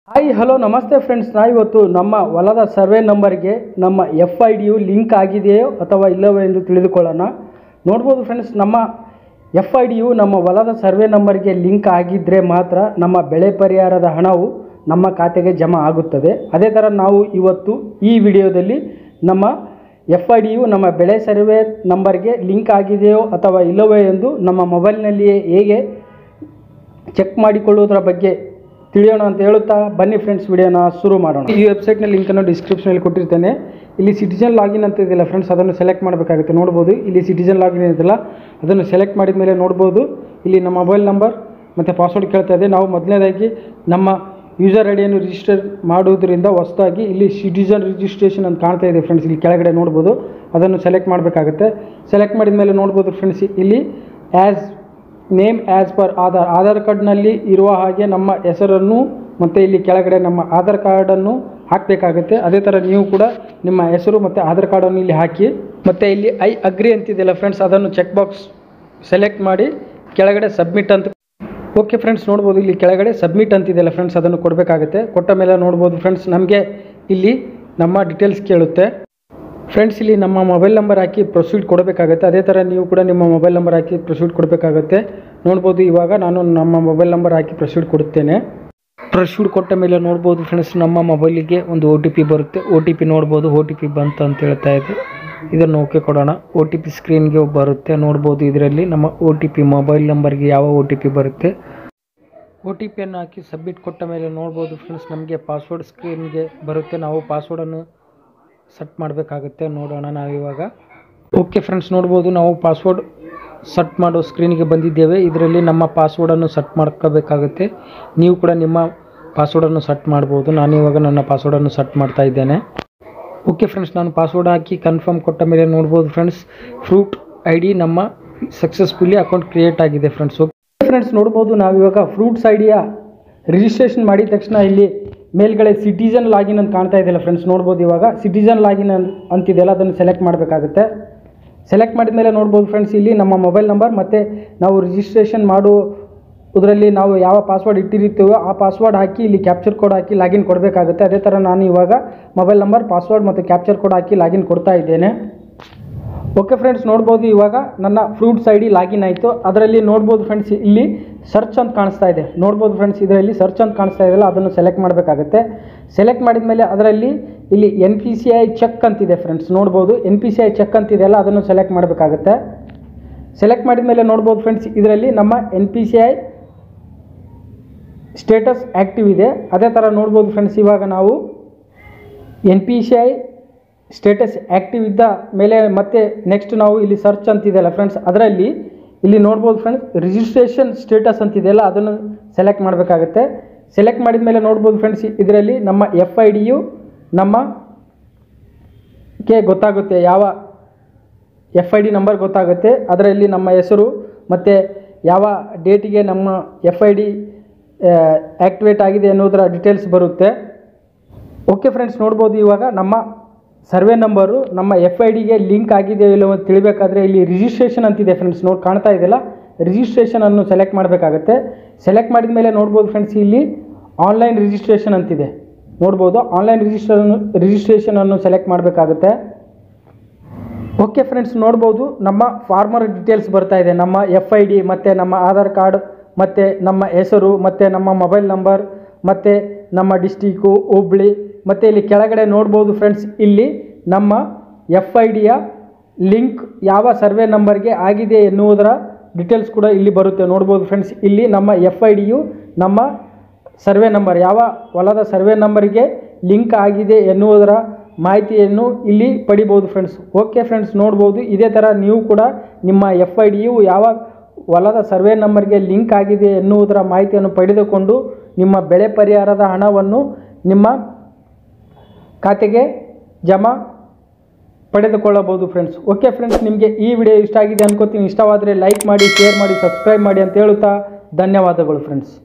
hi hello ನಮಸ್ತೆ friends ನಾ ಇವತ್ತು ನಮ್ಮ ಹೊಲದ ಸರ್ವೆ ನಂಬರ್ಗೆ ನಮ್ಮ ಎಫ್ ಐ ಡಿಯು ಲಿಂಕ್ ಆಗಿದೆಯೋ ಅಥವಾ ಇಲ್ಲವೋ ಎಂದು ತಿಳಿದುಕೊಳ್ಳೋಣ ನೋಡ್ಬೋದು ಫ್ರೆಂಡ್ಸ್ ನಮ್ಮ ಎಫ್ ಐ ಡಿಯು ನಮ್ಮ ಹೊಲದ ಸರ್ವೆ ನಂಬರ್ಗೆ ಲಿಂಕ್ ಆಗಿದ್ದರೆ ಮಾತ್ರ ನಮ್ಮ ಬೆಳೆ ಪರಿಹಾರದ ಹಣವು ನಮ್ಮ ಖಾತೆಗೆ ಜಮಾ ಆಗುತ್ತದೆ ಅದೇ ಥರ ನಾವು ಇವತ್ತು ಈ ವಿಡಿಯೋದಲ್ಲಿ ನಮ್ಮ ಎಫ್ ಐ ಡಿಯು ನಮ್ಮ ಬೆಳೆ ಸರ್ವೆ ನಂಬರ್ಗೆ ಲಿಂಕ್ ಆಗಿದೆಯೋ ಅಥವಾ ಇಲ್ಲವೋ ಎಂದು ನಮ್ಮ ಮೊಬೈಲ್ನಲ್ಲಿಯೇ ಹೇಗೆ ಚೆಕ್ ಮಾಡಿಕೊಳ್ಳುವುದರ ಬಗ್ಗೆ ತಿಳಿಯೋಣ ಅಂತ ಹೇಳುತ್ತಾ ಬನ್ನಿ ಫ್ರೆಂಡ್ಸ್ ವಿಡಿಯೋನ ಶುರು ಮಾಡೋಣ ಈ ವೆಬ್ಸೈಟ್ನ ಲಿಂಕನ್ನು ಡಿಸ್ಕ್ರಿಪ್ಷನಲ್ಲಿ ಕೊಟ್ಟಿರ್ತೇನೆ ಇಲ್ಲಿ ಸಿಟಿಜನ್ ಲಾಗಿನ್ ಅಂತ ಇದೆಯಲ್ಲ ಫ್ರೆಂಡ್ಸ್ ಅದನ್ನು ಸೆಲೆಕ್ಟ್ ಮಾಡಬೇಕಾಗುತ್ತೆ ನೋಡ್ಬೋದು ಇಲ್ಲಿ ಸಿಟಿಜನ್ ಲಾಗಿನ್ ಇದೆಯಲ್ಲ ಅದನ್ನು ಸೆಲೆಕ್ಟ್ ಮಾಡಿದ ಮೇಲೆ ನೋಡ್ಬೋದು ಇಲ್ಲಿ ನಮ್ಮ ಮೊಬೈಲ್ ನಂಬರ್ ಮತ್ತು ಪಾಸ್ವರ್ಡ್ ಕೇಳ್ತಾ ಇದೆ ನಾವು ಮೊದಲನೇದಾಗಿ ನಮ್ಮ ಯೂಸರ್ ಐಡಿಯನ್ನು ರಿಜಿಸ್ಟರ್ ಮಾಡುವುದರಿಂದ ಹೊಸದಾಗಿ ಇಲ್ಲಿ ಸಿಟಿಜನ್ ರಿಜಿಸ್ಟ್ರೇಷನ್ ಅಂತ ಕಾಣ್ತಾ ಇದೆ ಫ್ರೆಂಡ್ಸ್ ಇಲ್ಲಿ ಕೆಳಗಡೆ ನೋಡ್ಬೋದು ಅದನ್ನು ಸೆಲೆಕ್ಟ್ ಮಾಡಬೇಕಾಗುತ್ತೆ ಸೆಲೆಕ್ಟ್ ಮಾಡಿದ ಮೇಲೆ ನೋಡ್ಬೋದು ಫ್ರೆಂಡ್ಸ್ ಇಲ್ಲಿ as name as per Aadhaar Aadhaar ಕಾರ್ಡ್ನಲ್ಲಿ ಇರುವ ಹಾಗೆ ನಮ್ಮ ಹೆಸರನ್ನು ಮತ್ತು ಇಲ್ಲಿ ಕೆಳಗಡೆ ನಮ್ಮ ಆಧಾರ್ ಕಾರ್ಡನ್ನು ಹಾಕಬೇಕಾಗುತ್ತೆ ಅದೇ ಥರ ನೀವು ಕೂಡ ನಿಮ್ಮ ಹೆಸರು ಮತ್ತು ಆಧಾರ್ ಕಾರ್ಡನ್ನು ಇಲ್ಲಿ ಹಾಕಿ ಮತ್ತು ಇಲ್ಲಿ ಐ ಅಗ್ರಿ ಅಂತಿದೆಯಲ್ಲ ಫ್ರೆಂಡ್ಸ್ ಅದನ್ನು ಚೆಕ್ ಬಾಕ್ಸ್ ಸೆಲೆಕ್ಟ್ ಮಾಡಿ ಕೆಳಗಡೆ ಸಬ್ಮಿಟ್ ಅಂತ ಓಕೆ ಫ್ರೆಂಡ್ಸ್ ನೋಡ್ಬೋದು ಇಲ್ಲಿ ಕೆಳಗಡೆ ಸಬ್ಮಿಟ್ ಅಂತಿದೆಯಲ್ಲ ಫ್ರೆಂಡ್ಸ್ ಅದನ್ನು ಕೊಡಬೇಕಾಗುತ್ತೆ ಕೊಟ್ಟ ಮೇಲೆ ನೋಡ್ಬೋದು ಫ್ರೆಂಡ್ಸ್ ನಮಗೆ ಇಲ್ಲಿ ನಮ್ಮ ಡೀಟೇಲ್ಸ್ ಕೇಳುತ್ತೆ ಫ್ರೆಂಡ್ಸ್ ಇಲ್ಲಿ ನಮ್ಮ ಮೊಬೈಲ್ ನಂಬರ್ ಹಾಕಿ ಪ್ರೊಸೀಡ್ ಕೊಡಬೇಕಾಗುತ್ತೆ ಅದೇ ಥರ ನೀವು ಕೂಡ ನಿಮ್ಮ ಮೊಬೈಲ್ ನಂಬರ್ ಹಾಕಿ ಪ್ರೊಸೀಡ್ ಕೊಡಬೇಕಾಗುತ್ತೆ ನೋಡ್ಬೋದು ಇವಾಗ ನಾನು ನಮ್ಮ ಮೊಬೈಲ್ ನಂಬರ್ ಹಾಕಿ ಪ್ರೊಸೀಡ್ ಕೊಡುತ್ತೇನೆ ಪ್ರೊಸೀಡ್ ಕೊಟ್ಟ ಮೇಲೆ ನೋಡ್ಬೋದು ಫ್ರೆಂಡ್ಸ್ ನಮ್ಮ ಮೊಬೈಲಿಗೆ ಒಂದು ಒ ಟಿ ಪಿ ಬರುತ್ತೆ ಒ ಟಿ ಪಿ ನೋಡ್ಬೋದು ಒ ಟಿ ಪಿ ಬಂತು ಅಂತ ಹೇಳ್ತಾ ಇದೆ ಇದನ್ನು ಓಕೆ ಕೊಡೋಣ ಒ ಟಿ ಪಿ ಸ್ಕ್ರೀನ್ಗೆ ಬರುತ್ತೆ ನೋಡ್ಬೋದು ಇದರಲ್ಲಿ ನಮ್ಮ ಒ ಟಿ ಪಿ ಮೊಬೈಲ್ ನಂಬರ್ಗೆ ಯಾವ ಒ ಟಿ ಪಿ ಬರುತ್ತೆ ಒ ಟಿ ಪಿಯನ್ನು ಹಾಕಿ ಸಬ್ಮಿಟ್ ಕೊಟ್ಟ ಮೇಲೆ ನೋಡ್ಬೋದು ಫ್ರೆಂಡ್ಸ್ ನಮಗೆ ಪಾಸ್ವರ್ಡ್ ಸ್ಕ್ರೀನ್ಗೆ ಬರುತ್ತೆ ನಾವು ಪಾಸ್ವರ್ಡನ್ನು ಸೆಟ್ ಮಾಡಬೇಕಾಗುತ್ತೆ ನೋಡೋಣ ನಾವಿವಾಗ ಓಕೆ ಫ್ರೆಂಡ್ಸ್ ನೋಡ್ಬೋದು ನಾವು ಪಾಸ್ವರ್ಡ್ ಸೆಟ್ ಮಾಡೋ ಸ್ಕ್ರೀನಿಗೆ ಬಂದಿದ್ದೇವೆ ಇದರಲ್ಲಿ ನಮ್ಮ ಪಾಸ್ವರ್ಡನ್ನು ಸೆಟ್ ಮಾಡ್ಕೋಬೇಕಾಗುತ್ತೆ ನೀವು ಕೂಡ ನಿಮ್ಮ ಪಾಸ್ವರ್ಡನ್ನು ಸೆಟ್ ಮಾಡ್ಬೋದು ನಾನು ಇವಾಗ ನನ್ನ ಪಾಸ್ವರ್ಡನ್ನು ಸೆಟ್ ಮಾಡ್ತಾ ಇದ್ದೇನೆ ಓಕೆ ಫ್ರೆಂಡ್ಸ್ ನಾನು ಪಾಸ್ವರ್ಡ್ ಹಾಕಿ ಕನ್ಫರ್ಮ್ ಕೊಟ್ಟ ಮೇಲೆ ನೋಡ್ಬೋದು ಫ್ರೆಂಡ್ಸ್ ಫ್ರೂಟ್ ಐ ಡಿ ನಮ್ಮ ಸಕ್ಸಸ್ಫುಲಿ ಅಕೌಂಟ್ ಕ್ರಿಯೇಟ್ ಆಗಿದೆ ಫ್ರೆಂಡ್ಸ್ ಓಕೆ ಫ್ರೆಂಡ್ಸ್ ನೋಡ್ಬೋದು ನಾವಿವಾಗ ಫ್ರೂಟ್ಸ್ ಐಡಿಯ ರಿಜಿಸ್ಟ್ರೇಷನ್ ಮಾಡಿದ ತಕ್ಷಣ ಇಲ್ಲಿ ಮೇಲ್ಗಡೆ ಸಿಟಿಜನ್ ಲಾಗಿನ್ ಅಂತ ಕಾಣ್ತಾ ಇದೆಯಲ್ಲ ಫ್ರೆಂಡ್ಸ್ ನೋಡ್ಬೋದು ಇವಾಗ ಸಿಟಿಜನ್ ಲಾಗಿನ್ ಅಂತಿದೆಯಲ್ಲ ಅದನ್ನು ಸೆಲೆಕ್ಟ್ ಮಾಡಬೇಕಾಗುತ್ತೆ ಸೆಲೆಕ್ಟ್ ಮಾಡಿದ ಮೇಲೆ ನೋಡ್ಬೋದು ಫ್ರೆಂಡ್ಸ್ ಇಲ್ಲಿ ನಮ್ಮ ಮೊಬೈಲ್ ನಂಬರ್ ಮತ್ತು ನಾವು ರಿಜಿಸ್ಟ್ರೇಷನ್ ಮಾಡೋ ಇದರಲ್ಲಿ ನಾವು ಯಾವ ಪಾಸ್ವರ್ಡ್ ಇಟ್ಟಿರ್ತೀವೋ ಆ ಪಾಸ್ವರ್ಡ್ ಹಾಕಿ ಇಲ್ಲಿ ಕ್ಯಾಪ್ಚರ್ ಕೋಡ್ ಹಾಕಿ ಲಾಗಿನ್ ಕೊಡಬೇಕಾಗುತ್ತೆ ಅದೇ ಥರ ನಾನು ಇವಾಗ ಮೊಬೈಲ್ ನಂಬರ್ ಪಾಸ್ವರ್ಡ್ ಮತ್ತು ಕ್ಯಾಪ್ಚರ್ ಕೋಡ್ ಹಾಕಿ ಲಾಗಿನ್ ಕೊಡ್ತಾ ಇದ್ದೇನೆ ಓಕೆ ಫ್ರೆಂಡ್ಸ್ ನೋಡ್ಬೋದು ಇವಾಗ ನನ್ನ ಫ್ರೂಟ್ಸ್ ಐ ಡಿ ಲಾಗಿನ್ ಆಯಿತು ಅದರಲ್ಲಿ ನೋಡ್ಬೋದು ಫ್ರೆಂಡ್ಸ್ ಇಲ್ಲಿ ಸರ್ಚ್ ಅಂತ ಕಾಣಿಸ್ತಾ ಇದೆ ನೋಡ್ಬೋದು ಫ್ರೆಂಡ್ಸ್ ಇದರಲ್ಲಿ ಸರ್ಚ್ ಅಂತ ಕಾಣಿಸ್ತಾ ಇದೆಯಲ್ಲ ಅದನ್ನು ಸೆಲೆಕ್ಟ್ ಮಾಡಬೇಕಾಗುತ್ತೆ ಸೆಲೆಕ್ಟ್ ಮಾಡಿದ ಮೇಲೆ ಅದರಲ್ಲಿ ಇಲ್ಲಿ N P C I check ಅಂತಿದೆ ಫ್ರೆಂಡ್ಸ್ ನೋಡ್ಬೋದು N P C I check ಅಂತಿದೆಯಲ್ಲ ಅದನ್ನು ಸೆಲೆಕ್ಟ್ ಮಾಡಬೇಕಾಗುತ್ತೆ ಸೆಲೆಕ್ಟ್ ಮಾಡಿದ ಮೇಲೆ ನೋಡ್ಬೋದು ಫ್ರೆಂಡ್ಸ್ ಇದರಲ್ಲಿ ನಮ್ಮ N P C I status active ಇದೆ ಅದೇ ಥರ ನೋಡ್ಬೋದು ಫ್ರೆಂಡ್ಸ್ ಇವಾಗ ನಾವು N P C I status active ಇದ್ದ ಮೇಲೆ ಮತ್ತೆ ನೆಕ್ಸ್ಟ್ ನಾವು ಇಲ್ಲಿ ಸರ್ಚ್ ಅಂತಿದೆಯಲ್ಲ ಫ್ರೆಂಡ್ಸ್ ಅದರಲ್ಲಿ ಇಲ್ಲಿ ನೋಡ್ಬೋದು ಫ್ರೆಂಡ್ಸ್ ರಿಜಿಸ್ಟ್ರೇಷನ್ ಸ್ಟೇಟಸ್ ಅಂತಿದೆಯಲ್ಲ ಅದನ್ನು ಸೆಲೆಕ್ಟ್ ಮಾಡಬೇಕಾಗುತ್ತೆ ಸೆಲೆಕ್ಟ್ ಮಾಡಿದ ಮೇಲೆ ನೋಡ್ಬೋದು ಫ್ರೆಂಡ್ಸ್ ಇದರಲ್ಲಿ ನಮ್ಮ ಎಫ್ ಐ ಡಿಯು ನಮ್ಮ ಗೆ ಗೊತ್ತಾಗುತ್ತೆ ಯಾವ ಎಫ್ ಐ ಡಿ ನಂಬರ್ ಗೊತ್ತಾಗುತ್ತೆ ಅದರಲ್ಲಿ ನಮ್ಮ ಹೆಸರು ಮತ್ತು ಯಾವ ಡೇಟಿಗೆ ನಮ್ಮ ಎಫ್ ಐ ಡಿ ಆ್ಯಕ್ಟಿವೇಟ್ ಆಗಿದೆ ಅನ್ನೋದರ ಡೀಟೇಲ್ಸ್ ಬರುತ್ತೆ ಓಕೆ ಫ್ರೆಂಡ್ಸ್ ನೋಡ್ಬೋದು ಇವಾಗ ನಮ್ಮ ಸರ್ವೆ ನಂಬರು ನಮ್ಮ ಎಫ್ ಐ ಡಿಗೆ ಲಿಂಕ್ ಆಗಿದೆಯೋ ಇಲ್ಲವೋ ಅಂತ ತಿಳಿಬೇಕಾದ್ರೆ ಇಲ್ಲಿ ರಿಜಿಸ್ಟ್ರೇಷನ್ ಅಂತಿದೆ ಫ್ರೆಂಡ್ಸ್ ನೋಡಿ ಕಾಣ್ತಾ ಇದೆಯಲ್ಲ ರಿಜಿಸ್ಟ್ರೇಷನ್ ಅನ್ನು ಸೆಲೆಕ್ಟ್ ಮಾಡಬೇಕಾಗುತ್ತೆ ಸೆಲೆಕ್ಟ್ ಮಾಡಿದ ಮೇಲೆ ನೋಡ್ಬೋದು ಫ್ರೆಂಡ್ಸ್ ಇಲ್ಲಿ ಆನ್ಲೈನ್ ರಿಜಿಸ್ಟ್ರೇಷನ್ ಅಂತಿದೆ ನೋಡ್ಬೋದು ಆನ್ಲೈನ್ ರಿಜಿಸ್ಟ್ರೇಷನ್ ರಿಜಿಸ್ಟ್ರೇಷನ್ ಅನ್ನು ಸೆಲೆಕ್ಟ್ ಮಾಡಬೇಕಾಗುತ್ತೆ ಓಕೆ ಫ್ರೆಂಡ್ಸ್ ನೋಡ್ಬೋದು ನಮ್ಮ ಫಾರ್ಮರ್ ಡೀಟೇಲ್ಸ್ ಬರ್ತಾ ಇದೆ ನಮ್ಮ ಎಫ್ ಐ ಡಿ ಮತ್ತು ನಮ್ಮ ಆಧಾರ್ ಕಾರ್ಡ್ ಮತ್ತು ನಮ್ಮ ಹೆಸರು ಮತ್ತು ನಮ್ಮ ಮೊಬೈಲ್ ನಂಬರ್ ಮತ್ತು ನಮ್ಮ ಡಿಸ್ಟಿಕ್ಕು ಹುಬ್ಳಿ ಮತ್ತು ಇಲ್ಲಿ ಕೆಳಗಡೆ ನೋಡ್ಬೋದು ಫ್ರೆಂಡ್ಸ್ ಇಲ್ಲಿ ನಮ್ಮ ಎಫ್ ಐ ಡಿಯ ಲಿಂಕ್ ಯಾವ ಸರ್ವೆ ನಂಬರ್ಗೆ ಆಗಿದೆ ಎನ್ನುವುದರ ಡೀಟೇಲ್ಸ್ ಕೂಡ ಇಲ್ಲಿ ಬರುತ್ತೆ ನೋಡ್ಬೋದು ಫ್ರೆಂಡ್ಸ್ ಇಲ್ಲಿ ನಮ್ಮ ಎಫ್ ಐ ಡಿಯು ನಮ್ಮ ಸರ್ವೆ ನಂಬರ್ ಯಾವ ಹೊಲದ ಸರ್ವೆ ನಂಬರ್ಗೆ ಲಿಂಕ್ ಆಗಿದೆ ಎನ್ನುವುದರ ಮಾಹಿತಿಯನ್ನು ಇಲ್ಲಿ ಪಡಿಬೋದು ಫ್ರೆಂಡ್ಸ್ ಓಕೆ ಫ್ರೆಂಡ್ಸ್ ನೋಡ್ಬೋದು ಇದೇ ಥರ ನೀವು ಕೂಡ ನಿಮ್ಮ ಎಫ್ ಐ ಡಿಯು ಯಾವ ಹೊಲದ ಸರ್ವೆ ನಂಬರ್ಗೆ ಲಿಂಕ್ ಆಗಿದೆ ಎನ್ನುವುದರ ಮಾಹಿತಿಯನ್ನು ಪಡೆದುಕೊಂಡು ನಿಮ್ಮ ಬೆಳೆ ಪರಿಹಾರದ ಹಣವನ್ನು ನಿಮ್ಮ ಖಾತೆಗೆ ಜಮಾ ಪಡೆದುಕೊಳ್ಳಬಹುದು ಫ್ರೆಂಡ್ಸ್ ಓಕೆ ಫ್ರೆಂಡ್ಸ್ ನಿಮಗೆ ಈ ವಿಡಿಯೋ ಇಷ್ಟ ಆಗಿದೆ ಅನ್ಕೋತೀನಿ ಇಷ್ಟವಾದರೆ ಲೈಕ್ ಮಾಡಿ ಶೇರ್ ಮಾಡಿ ಸಬ್ಸ್ಕ್ರೈಬ್ ಮಾಡಿ ಅಂತ ಹೇಳುತ್ತಾ ಧನ್ಯವಾದಗಳು ಫ್ರೆಂಡ್ಸ್